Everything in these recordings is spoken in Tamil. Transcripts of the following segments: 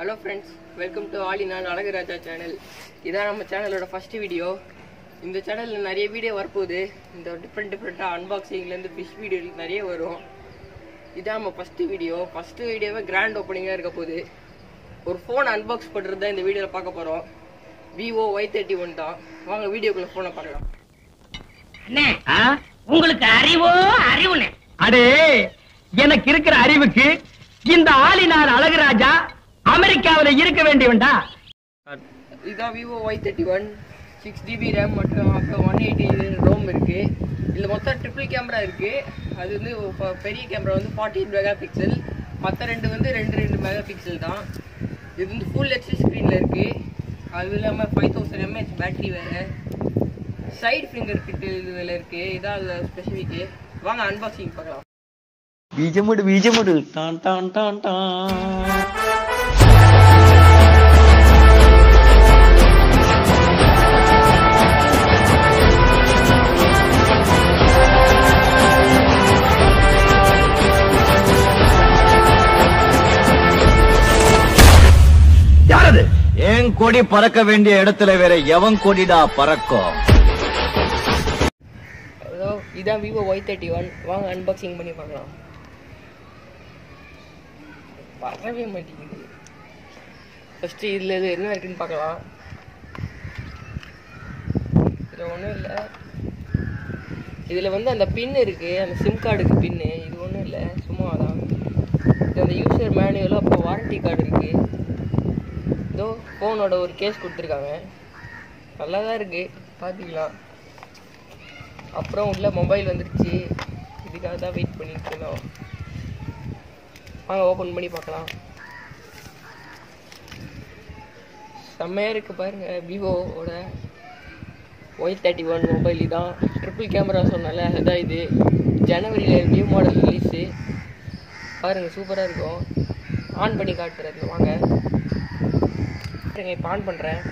hello friends welcome to all in all Azhaguraja channel இதான் நம்ம சேனலோட ஃபர்ஸ்ட் வீடியோ இந்த சேனலில் நிறைய வீடியோ வரப்போகுது இந்த டிஃப்ரெண்ட் டிஃப்ரெண்ட்டாக அன்பாக்சிங்லேருந்து ஃபிஷ் வீடியோ நிறைய வரும் இதான் நம்ம ஃபஸ்ட்டு வீடியோ ஃபஸ்ட்டு வீடியோவே கிராண்ட் ஓப்பனிங்காக இருக்க போகுது ஒரு ஃபோன் அன்பாக்ஸ் பண்ணுறது தான் இந்த வீடியோவில் பார்க்க போகிறோம் விவோ ஒய் தேர்ட்டி ஒன் தான் வாங்க வீடியோக்குள்ளே ஃபோனை பார்க்கலாம் அண்ணே உங்களுக்கு அறிவோ அறிவுனே அடே எனக்கு இருக்கிற அறிவுக்கு இந்த ஆளினார் அழகுராஜா அமெரிக்காவுல இருக்க வேண்டியவன்டா இதுதான் Vivo Y thirty one six GB RAM மற்றும் அப்புறம் ஒன் எயிட்டி ரோம் இருக்கு இதில் மொத்தம் ட்ரிபிள் கேமரா இருக்கு அது வந்து ஒரு ப- பெரிய கேமரா வந்து ஃபார்ட்டி மெகா பிக்சல் மற்ற ரெண்டு வந்து ரெண்டு ரெண்டு மெகா பிக்சல் தான் இது வந்து ஃபுல் ஹெச்டி ஸ்க்ரீனில் இருக்கு அது இல்லாமல் ஃபைவ் தௌசண்ட் எம்ஏஹெச் பேட்டரி வேறு சைடு ஃபிங்கர் கிட்ட இதில் இருக்கு இதான் அதில் ஸ்பெசிஃபிக்கு வாங்க அன்பாக்சிங் பார்க்கலாம் ബീജമുട് ബീജമുട് ടാൻ ടാൻ ടാൻ ടാൻ யாரது என் கொடி பறக்க வேண்டிய இடத்துல வேற எவன் கொடிடா பறக்கும் அதோ இதான் விவோ ஒய் தேர்ட்டி ஒன் வாங்க அன்பாக்சிங் பண்ணி பார்க்கலாம் வரவே மாட்டேங்குது ஃபஸ்ட்டு இதில் இது என்ன இருக்குன்னு பார்க்கலாம் இதில் ஒன்றும் இல்லை இதில் வந்து அந்த பின் இருக்குது அந்த சிம் கார்டுக்கு பின்னு இது ஒன்றும் இல்லை சும்மா தான் இது அந்த யூசர் மேனுவலும் அப்புறம் வாரண்டி கார்டு இருக்குது இதோ ஃபோனோட ஒரு கேஸ் கொடுத்துருக்காங்க நல்லா தான் இருக்குது பார்த்துக்கலாம் அப்புறம் உள்ள மொபைல் வந்துருச்சு இதுக்காக தான் வெயிட் பண்ணிட்டு இருந்தோம் வாங்க ஓப்பன் பண்ணி பார்க்கலாம் செம்மையாக இருக்கு பாருங்க விவோவோட ஒய் தேர்ட்டி ஒன் மொபைல் இதான் ட்ரிபிள் கேமரா சொன்னால அதான் இது ஜனவரியில் நியூ மாடல் ரிலீஸு பாருங்க சூப்பராக இருக்கும் ஆன் பண்ணி காட்டுறது வாங்க பாருங்க இப்போ ஆன் பண்ணுறேன்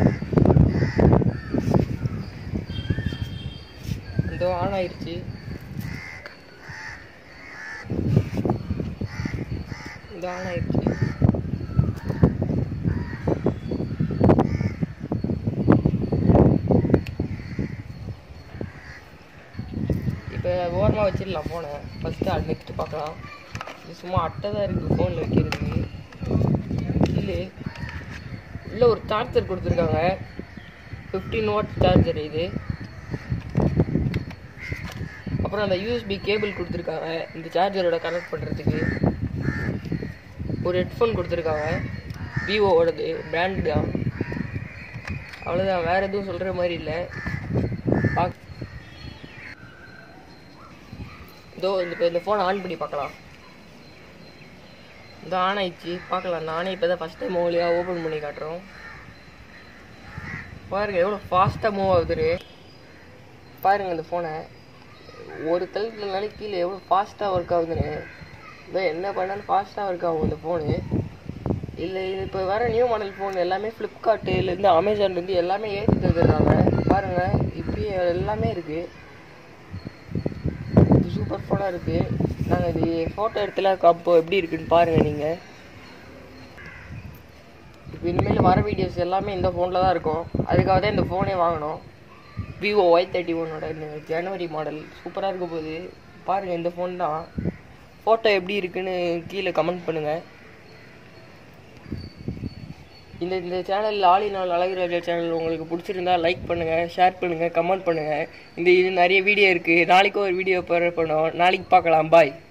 இதோ ஆன் ஆயிடுச்சு இதோ ஆன் ஆயிடுச்சு இப்போ ஓரமாக வச்சிடலாம் ஃபோனை ஃபஸ்ட்டு அது நெக்ஸ்ட் பார்க்கலாம் இது சும்மா அட்டை தான் இருக்குது ஃபோனில் வைக்கிறதுக்கு இல்லை உள்ள ஒரு சார்ஜர் கொடுத்துருக்காங்க ஃபிஃப்டீன் வாட் சார்ஜர் இது அப்புறம் அந்த யூஎஸ்பி கேபிள் கொடுத்துருக்காங்க இந்த சார்ஜரோட கனெக்ட் பண்ணுறதுக்கு ஒரு ஹெட்ஃபோன் கொடுத்துருக்காங்க விவோவோடது பிராண்டு தான் அவ்வளோதான் வேறு எதுவும் சொல்கிற மாதிரி இல்லை பாக் இதோ இந்த இப்போ இந்த ஃபோன் ஆன் பண்ணி பார்க்கலாம் இந்த ஆன் ஆயிடுச்சு பார்க்கலாம் நானே இப்போ தான் ஃபஸ்ட் டைம் மூலியாக ஓப்பன் பண்ணி காட்டுறோம் பாருங்க எவ்வளோ ஃபாஸ்ட்டாக மூவ் ஆகுது பாருங்க இந்த ஃபோனை ஒரு தளத்துலனாலே கீழே எவ்வளோ ஃபாஸ்ட்டாக ஒர்க் ஆகுதுன்னு இதோ என்ன பண்ணாலும் ஃபாஸ்ட்டாக ஒர்க் ஆகும் இந்த ஃபோனு இல்லை இது இப்போ வர நியூ மாடல் ஃபோன் எல்லாமே ஃப்ளிப்கார்ட்டுலேருந்து அமேசான்லேருந்து எல்லாமே ஏற்றி தந்துடுறாங்க பாருங்கள் இப்பயே எல்லாமே இருக்குது இது சூப்பர் ஃபோனாக இருக்குது நாங்கள் இது ஃபோட்டோ எடுத்துல அப்போ எப்படி இருக்குன்னு பாருங்கள் நீங்கள் இப்போ இனிமேல் வர வீடியோஸ் எல்லாமே இந்த ஃபோனில் தான் இருக்கும் அதுக்காக தான் இந்த ஃபோனே வாங்கினோம் விவோ ஒய் தேர்ட்டி ஒன்னோட ஜனவரி மாடல் சூப்பராக இருக்க போகுது பாருங்கள் இந்த ஃபோன் தான் ஃபோட்டோ எப்படி இருக்குன்னு கீழே கமெண்ட் பண்ணுங்கள் இந்த இந்த சேனல் ஆலினால் அழகுராஜா சேனல் உங்களுக்கு பிடிச்சிருந்தா லைக் பண்ணுங்கள் ஷேர் பண்ணுங்கள் கமெண்ட் பண்ணுங்கள் இந்த இது நிறைய வீடியோ இருக்குது நாளைக்கும் ஒரு வீடியோ பண்ணுவோம் நாளைக்கு பார்க்கலாம் பாய்